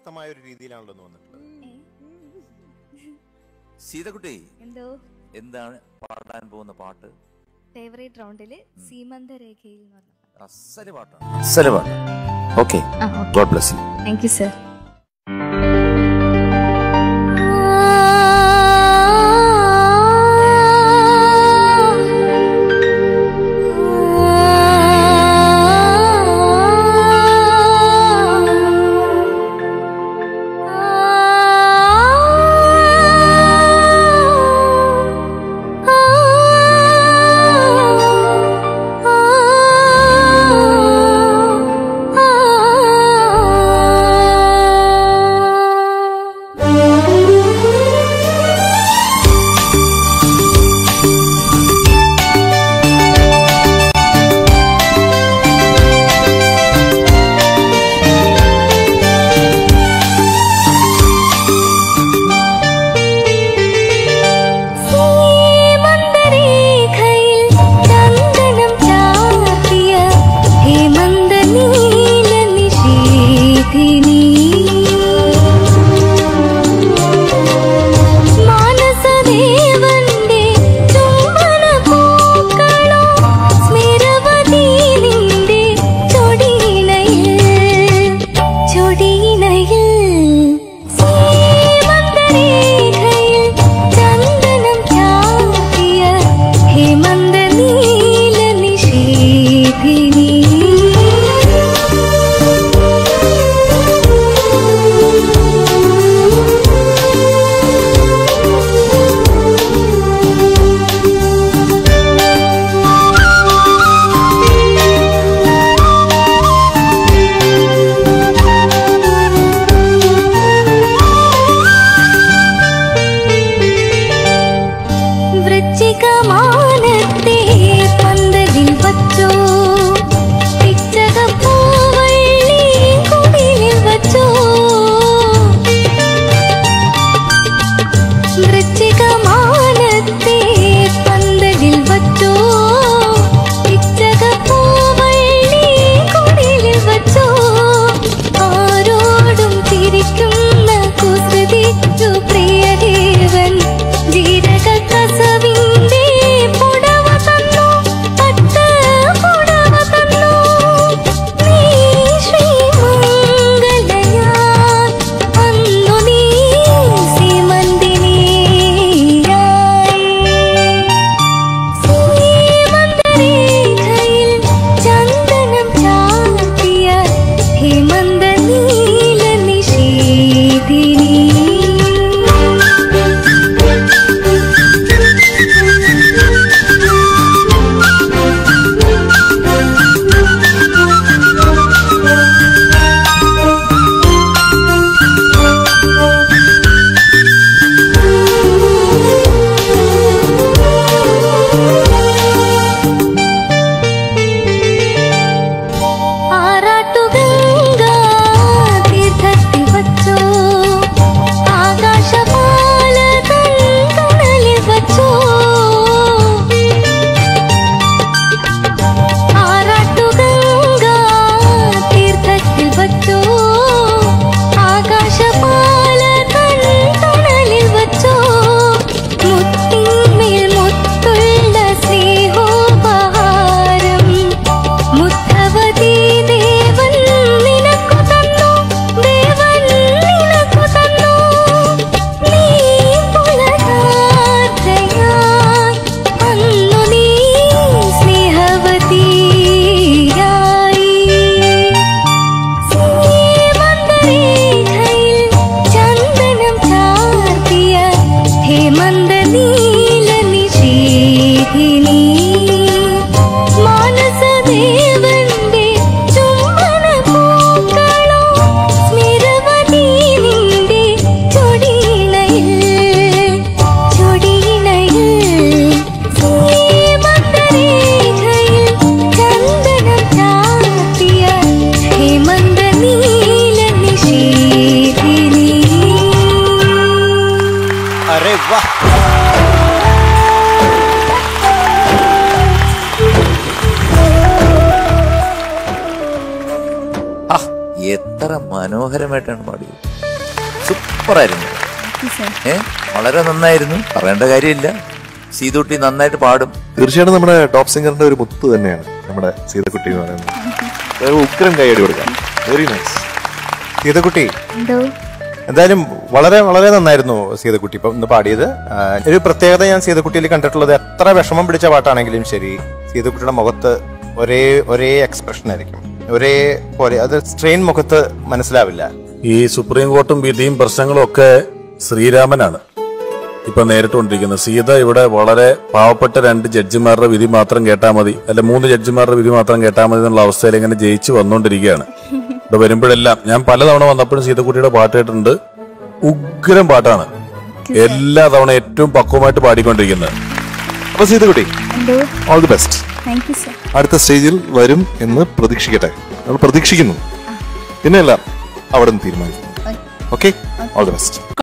ആത്മാർത്ഥമായ ഒരു രീതിയിലാണല്ലോ ഇന്ന് വന്നിട്ടുള്ളത് സീതക്കുട്ടി എന്തോ എന്താണ് പാടാൻ പോകുന്ന പാട്ട് ഫേവറേറ്റ് റൗണ്ടില് സീമന്തരേഖയിൽ എന്ന് പറഞ്ഞു അസല് പാട്ടാണ് അസല് പാട്ട് okay God bless you thank you sir സീമന്തരേഖയിൽ ചന്ദനം ചാർത്തിയ ഹേമന്ത നീല നിഷേധിനി മാനസദേവന്റെ ചുംബന പൂക്കളോ സ്മിരവതി നിന്റെ ചൊടിയിണയിൽ ചൊടിയിണയിൽ സീമന്തരേഖയിൽ ചന്ദനം ചാർത്തിയ ഹേമന്ത നീല നിഷേധിനി വൃശ്ചികമാനത്തെ പന്തലിൽ വച്ചോ പിച്ചകപ്പൂവള്ളി കുടിലിൽ വച്ചോ വൃശ്ചികമാനത്തെ പന്തലിൽ വച്ചോ പിച്ചകപ്പൂവള്ളി കുടിലിൽ വച്ചോ ആരോടും തിരിക്കുന്ന കുസൃതിച്ചു പ്രിയദേവൻ ജീരക കസവിന്റെ പുടവ തന്നു പട്ട് പുടവ തന്നു നീ ശ്രീമംഗലയാൻ അന്നു നീ സീമന്തിനിയായി സീമന്തരേഖയിൽ ചന്ദനം ചാർത്തിയ ഹേമന്ത നീല നിഷേധിനി ആറാട്ടുഗംഗ തീർത്ഥത്തിൽ വച്ചോ ആകാശപാല തണലിൽ വച്ചോ ആറാട്ടുഗംഗ തീർത്ഥത്തിൽ വച്ചോ ആകാശപാല തണലിൽ വച്ചോ മുത്തിന്മേൽ മുത്തുള്ള സ്നേഹോപഹാരം മുത്തവതി ദേവൻ നിനക്കു തന്നു ദേവൻ നിനക്കു തന്നു നീ പുലരാത്രയായി അന്നു നീ സ്നേഹവതിയായി സീമന്തരേഖയിൽ ചന്ദനം ചാർത്തിയ ഹേമന്ത നീല നിഷേധിനി മാനസദേവന്റെ ചുംബന പൂക്കളോ സ്മിരവതി നിന്റെ ചൊടിയിണയിൽ ചൊടിയിണയിൽ സീമന്തരേഖയിൽ ചന്ദനം ചാർത്തിയ ഹേമന്ത നീല നിഷേധിനി അരെ വാ ആ എത്ര മനോഹരമായിട്ടാണ് പാടിയത് സൂപ്പറായിരുന്നു സർ ഏ വളരെ നന്നായിരുന്നു പറയേണ്ട കാര്യമില്ല സീതൂട്ടി നന്നായിട്ട് പാടും തീർച്ചയായിട്ടും നമ്മുടെ ടോപ്പ് സിംഗറിന്റെ ഒരു മുത്ത് തന്നെയാണ് നമ്മുടെ സീതക്കുട്ടി എന്ന് പറയുന്നത് ഒരു ഉഗ്രം കൈയടി കൊടുക്കാം വെരി നൈസ് സീതക്കുട്ടി എന്തോ എന്തായാലും വളരെ വളരെ നന്നായിരുന്നു സീതക്കുട്ടി ഇപ്പം ഇന്ന് പാടിയത് ആ, ഒരു പ്രത്യേകത ഞാൻ സീതക്കുട്ടിയിൽ കണ്ടിട്ടുള്ളത് എത്ര വിഷമം പിടിച്ച പാട്ടാണെങ്കിലും ശരി സീതക്കുട്ടിയുടെ മുഖത്ത് ഒരേ ഒരേ എക്സ്പ്രഷൻ ആയിരിക്കും ഒരേ പോലെ അത് സ്ട്രെയിൻ മുഖത്ത് മനസ്സിലാവില്ല ഈ സുപ്രീം കോർട്ടും വിധിയും പ്രശ്നങ്ങളും ഒക്കെ ശ്രീരാമനാണ് ഇപ്പൊ നേരിട്ടുകൊണ്ടിരിക്കുന്നത് സീത ഇവിടെ വളരെ പാവപ്പെട്ട രണ്ട് ജഡ്ജിമാരുടെ വിധി മാത്രം കേട്ടാൽ മതി അല്ല മൂന്ന് ജഡ്ജിമാരുടെ വിധി മാത്രം കേട്ടാൽ മതി എന്നുള്ള അവസ്ഥയിൽ ഇങ്ങനെ ജയിച്ചു വന്നുകൊണ്ടിരിക്കുകയാണ് ഇവിടെ വരുമ്പോഴെല്ലാം ഞാൻ പലതവണ വന്നപ്പോഴും സീതക്കുട്ടിയുടെ പാട്ട് കേട്ടിട്ടുണ്ട് ഉഗ്രം പാട്ടാണ് എല്ലാ തവണ ഏറ്റവും പക്വമായിട്ട് പാടിക്കൊണ്ടിരിക്കുന്നത് അപ്പൊ സീതക്കുട്ടി എന്തോ all the best thank you sir അടുത്ത സ്റ്റേജിൽ വരും എന്ന് പ്രതീക്ഷിക്കട്ടെ നമ്മൾ പ്രതീക്ഷിക്കുന്നു പിന്നെ എല്ലാം അവിടെ നിന്ന് തീരുമാനിക്കും ഓക്കെ ഓൾ ദി ബെസ്റ്റ്